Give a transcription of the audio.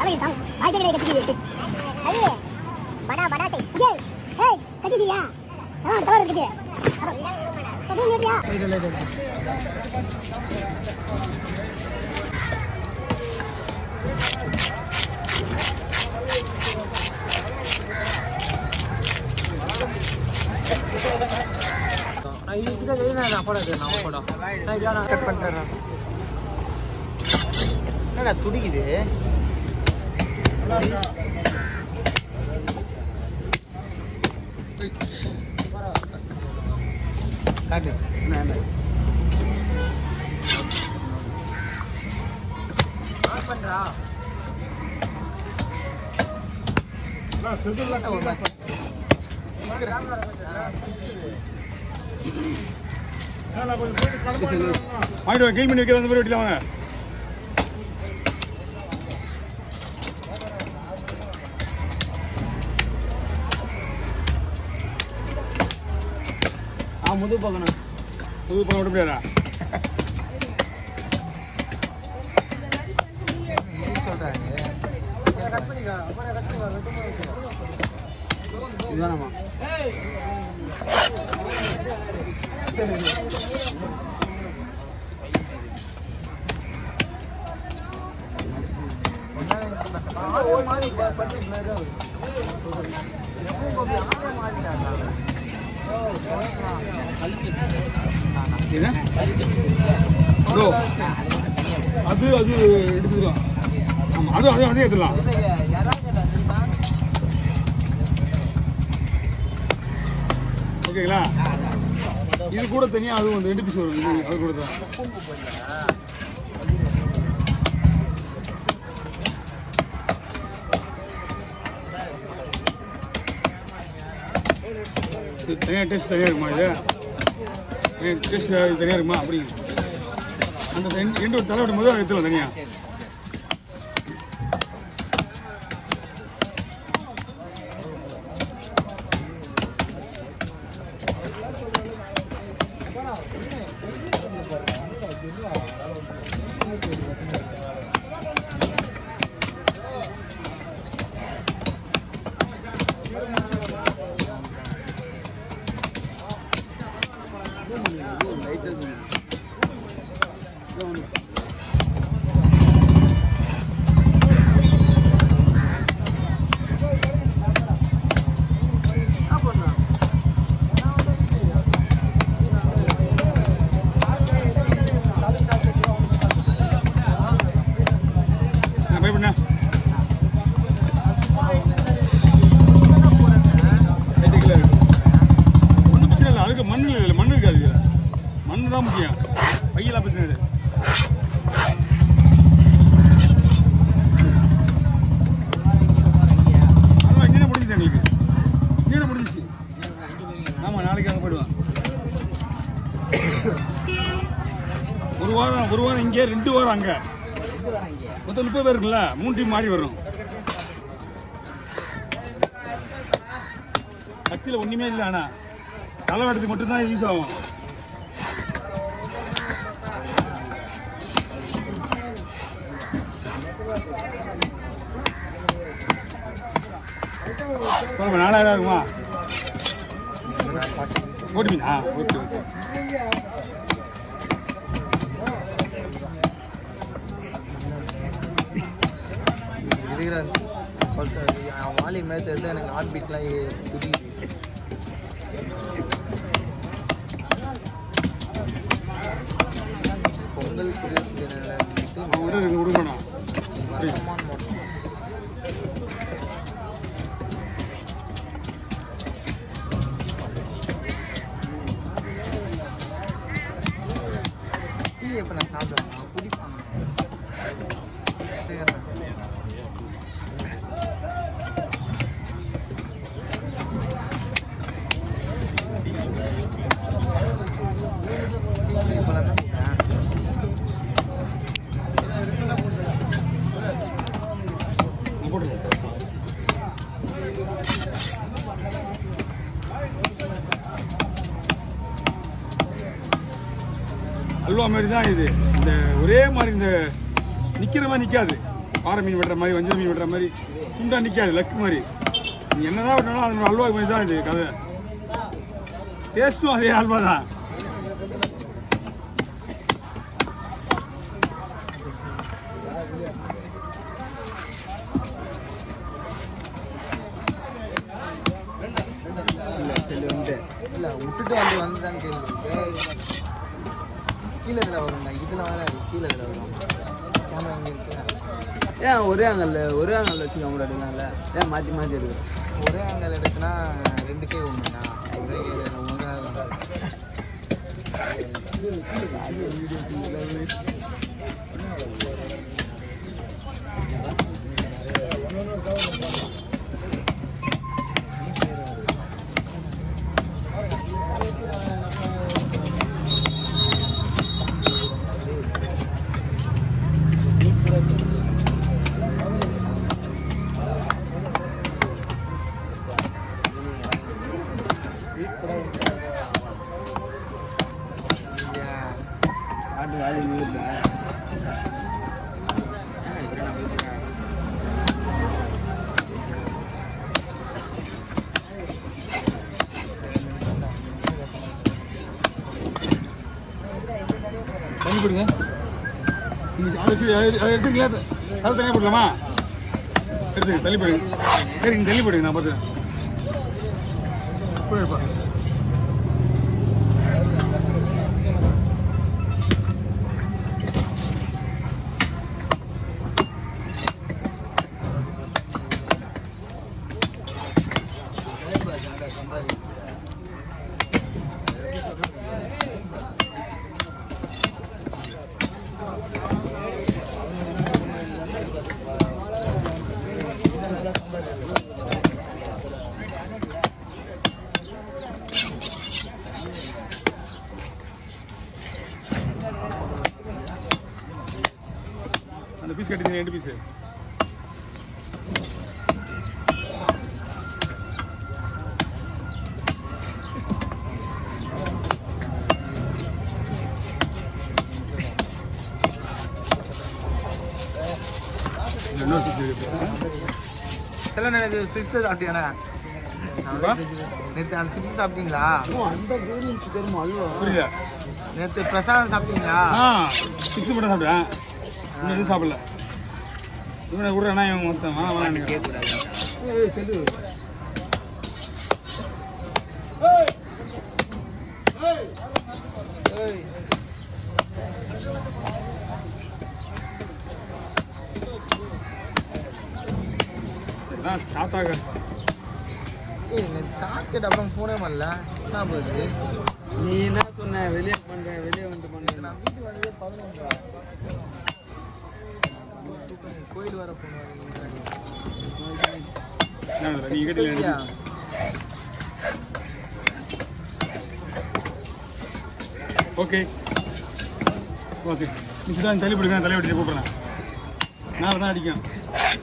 தலையை தாங்க வாய்க்கு கிடையாது கட்டிக்கிது அது படா படா டை ஏய் ஏய் கட்டிக்கிறியா அதான் தவறு இருக்குது கட்டிக்கிறியா கட் பண்ணிட்டேன் என்னடா துடிக்குது காட்டு வாங்கிட்டு வாங்க க்ளீன் பண்ணி வைக்கிற அந்த மாதிரி வெட்டில வாங்க ஆ முது பார்க்கணும் புது பணம் விட முடியாதா சொல்றாங்க இதுதானம்மா இது ப்ரோ அது அது எடுத்துக்கலாம் ஆமாம் அது அது அதே எடுத்துடலாம் ஓகேங்களா இது கூட தனியாக அது வந்து ரெண்டு பீஸ் வரும் இது அது கூட தான் இது தனியாக டேஸ்ட் தனியாக இருக்குமா இது டேஸ்ட் தனியாக இருக்குமா அப்படி அந்த ரெண்டு ரெண்டு ஒரு தலை விடும் போது எடுத்துலாம் தனியாக நான் போய் பண்ணேன் எட்டு கிலோ இருக்கு ஒன்றும் பிரச்சனை இல்லை அதுக்கு மண் இல்லை மண் இருக்காது இதுல. மண் தான் முக்கியம் பையெல்லாம் பிரச்சனை இல்லை அதெல்லாம் இங்கே முடிஞ்சுச்சு எங்களுக்கு இங்கே முடிஞ்சிச்சு ஆமாம் நாளைக்கு அங்கே போயிடுவான் ஒரு வாரம் ஒரு வாரம் இங்கே ரெண்டு வாரம் அங்கே மொத்தம் முப்பது பேர் இருக்குல்ல மூணு டீம் மாறி வரும் கத்தியில் ஒன்றுமே இல்லை ஆனால் தலைவாட்டத்துக்கு மட்டும்தான் யூஸ் ஆகும் சொல்லுங்க, நாலாயிரம் இருக்குமா போட்டு மீனா ஓகே ஓகே இருக்கிற சொல்லிட்டு அவன் வாலி மேட்ச் எடுத்து எனக்கு ஹார்ட் பீட்லாம் துடிக்குது பொங்கல் குடியரசு தின விட விடுங்கண்ணா வருத்தமான மோட்டம் டீ எப்போ நான் சாப்பிடுவேன் குடிப்பாங்க சரி இப்போலாம் தான் நான் போட்டுருக்கேன் அல்வா மாதிரி தான் இது இந்த ஒரே மாதிரி இந்த நிக்கிற மாதிரி நிக்காது பாறை மீன் வெட்டுற மாதிரி வஞ்சர மீன் வெட்டுற மாதிரி துண்டா நிற்காது லக்கு மாதிரி நீ என்னதான் வெட்டினாலும் அது அல்வா மாதிரி தான் இது கதை டேஸ்ட்டும் அதே அல்வா தான் இல்ல விட்டுட்டு வந்து வந்துதான் கேள்வி கீழே இதில் வருங்க இதில் வர கீழே இதில் வரும் கேமரா இங்கே இருக்கு ஏன் ஒரே ஆங்கல்ல ஒரே ஆங்கல்ல வச்சு கம்மியா எடுக்கலாம்ல ஏன் மாற்றி மாற்றி எடுக்கிறோம் ஒரே ஆங்கிள் எடுத்துனா ரெண்டு கே ஒன்றுண்ணா ஒரே ஒன்றா ஆட்டு வேலையை நிறுத்தா தண்ணி போடுங்க நீங்க அதுக்கு அது- அது எடுத்துங்களா அது தனியாக போடலாமா எடுத்துங்க தள்ளி போடுங்க சரி நீங்கள் தள்ளி போடுங்க நான் பார்த்து போயிருப்பா அந்த பீஸ் கட்டிங்க ரெண்டு பீஸு இன்னொரு பீஸ் இருக்கு எல்லாம் எனக்கு சிக்ஸ் சாப்பிட்டியாண்ணா அப்பா? நேற்று அந்த சிக்ஸ் சாப்பிட்டீங்களா அந்த கோவில் தெரியுமா அல்வா புரியல நேற்று பிரசாதம் சாப்பிட்டீங்களா ஆ சிக்ஸ் மட்டும் சாப்பிட்டேன் இன்னும் எதுவும் சாப்பிடல இவனை விட்றேன்னா இவன் மொத்தம் வேணாம் வேணாம் கேட்கக்கூடாது ஏய் செல்லு அதான் தாத்தாக ஏய் நேற்று சார்ஜ் கேட்ட அப்புறம் ஃபோனே பண்ணல என்ன போகுது நீ என்ன சொன்ன வெளியே பண்றேன் வெளியே வந்து பண்றேன் நான் வீட்டுக்கு வந்ததே பதினொன்றா கோயில் வர போனோம் நீ கேட்டீங்க ஓகே ஓகே மிஸ் தான் தள்ளி பிடிக்கிறேன் தள்ளி பிடிச்சி கூப்பிட்றேன் நான் தான் அடிக்கும்